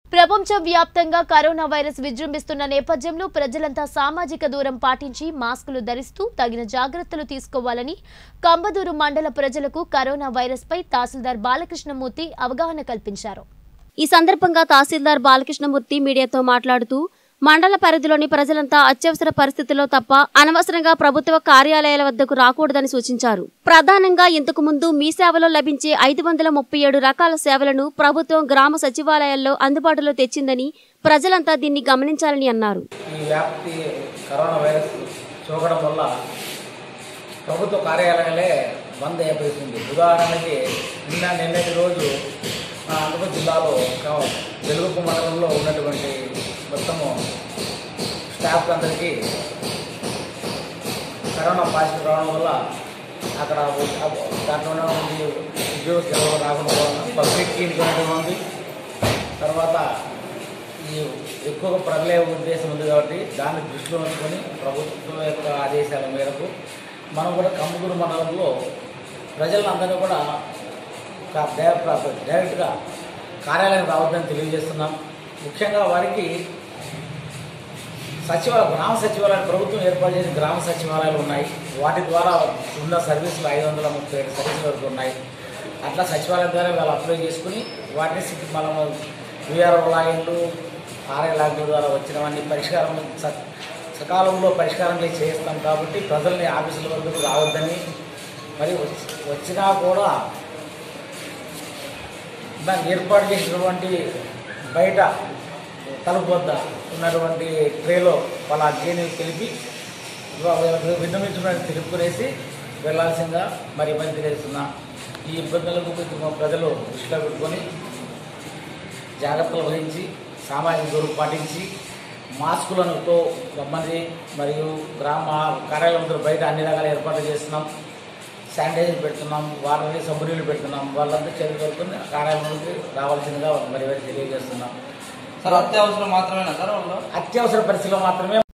ప్రపంచ వ్యాప్తంగా corona virus విజృంభిస్తున్న నేపథ్యంలో ప్రజలంతా సామాజిక దూరం పాటించి మాస్కులు ధరిస్తూ తగిన జాగ్రత్తలు తీసుకోవాలని కంబదూరు మండల ప్రజలకు కరోనా వైరస్ పై తహసీల్దార్ బాలకృష్ణమూర్తి అవగాహన కల్పించారు ఈ సందర్భంగా తహసీల్దార్ బాలకృష్ణమూర్తి మీడియాతో మాట్లాడుతూ మండల పరిధిలోని ప్రజలంతా అత్యవసర పరిస్థితుల్లో తప్ప అనవసరంగా ప్రభుత్వ కార్యాలయాల వద్దకు రాకూడదని సూచించారు ప్రధానంగా ఇంతకు ముందు మీ సేవలో లభించే ఐదు వందల ముప్పై ఏడు రకాల సేవలను ప్రభుత్వం గ్రామ సచివాలయాల్లో అందుబాటులో తెచ్చిందని ప్రజలంతా దీన్ని గమనించాలని అన్నారు ఈ వ్యాప్తి కరోనా వైరస్ సోకడం వల్ల ప్రభుత్వ కార్యాలయాలే బంద్ అయిపోతుంది ఉదాహరణకి నిన్న నిన్నటి రోజు మన అనంతపురం జిల్లాలో క- వెలుగుపు మండలంలో ఉన్నటువంటి మొత్తము స్టాఫ్ అందరికీ కరోనా పాజిటివ్ రావడం వల్ల అక్కడ దాంట్లోనే ఉంది ఉద్యోగస్తులు ఎవరు రాకుండా పోవడం, పబ్లిక్కి ఇన్ఫర్మేషన్ ఉంది తర్వాత ఈ ఎక్కువగా ప్రబలే ఉద్దేశం ఉంది కాబట్టి దాన్ని దృష్టిలో ఉంచుకొని ప్రభుత్వం యొక్క ఆదేశాల మేరకు మనం కూడా కమ్ముగురు మండలంలో ప్రజలందరూ కూడా కా- డై- డైరెక్ట్గా కార్యాలయం రావద్దని తెలియజేస్తున్నాం ముఖ్యంగా వారికి సచివాలయం గ్రామ సచివాలయం ప్రభుత్వం ఏర్పాటు చేసిన గ్రామ సచివాలయాలు ఉన్నాయి వాటి ద్వారా ఉన్న సర్వీసులు ఐదు వందల ముప్పై ఏడు సర్వీసుల వరకు ఉన్నాయి అట్లా సచివాలయం ద్వారా వాళ్ళు అప్లై చేసుకుని వాటిని సి- మనం విఆర్ఓ లాగిన్లు ఆర్ఐ లాగిన్ల ద్వారా వచ్చినవన్నీ పరిష్కారం స- సకాలంలో పరిష్కారం చేసి చేస్తాం కాబట్టి ప్రజల్ని ఆఫీసుల వద్దకు రావద్దని మరి వచ్చి- వచ్చినా కూడా దాన్ని ఏర్పాటు చేసినటువంటి బయట తలుపు వద్ద ఉన్నటువంటి ట్రేలో వాళ్ళ అగ్గిని తెలిపి వాళ్ళకు విన్నమించడానికి తెలుపుకునేసి వెళ్ళాల్సిందిగా మరి ఇబ్బంది తెలియజేస్తున్నా ఈ ఇబ్బందులకు కొంచెం మా ప్రజలు దృష్టిలో పెట్టుకొని జాగ్రత్తలు వహించి సామాజిక దూరం పాటించి మాస్కులతో రమ్మని మరియు గ్రామ కార్యాలయంలో బయట అన్ని రకాల ఏర్పాట్లు చేస్తున్నాం శానిటైజర్ పెడుతున్నాం వాటర్ని సబ్బునీళ్ళు పెడుతున్నాం వాళ్ళంతా చేతులు కలుపుకొని కార్యాలయంలోకి రావాల్సిందిగా మరి వారికి తెలియజేస్తున్నాం సార్ అత్యవసరం మాత్రమేనా సార్ వాళ్ళు అత్యవసర పరిస్థితిలో మాత్రమే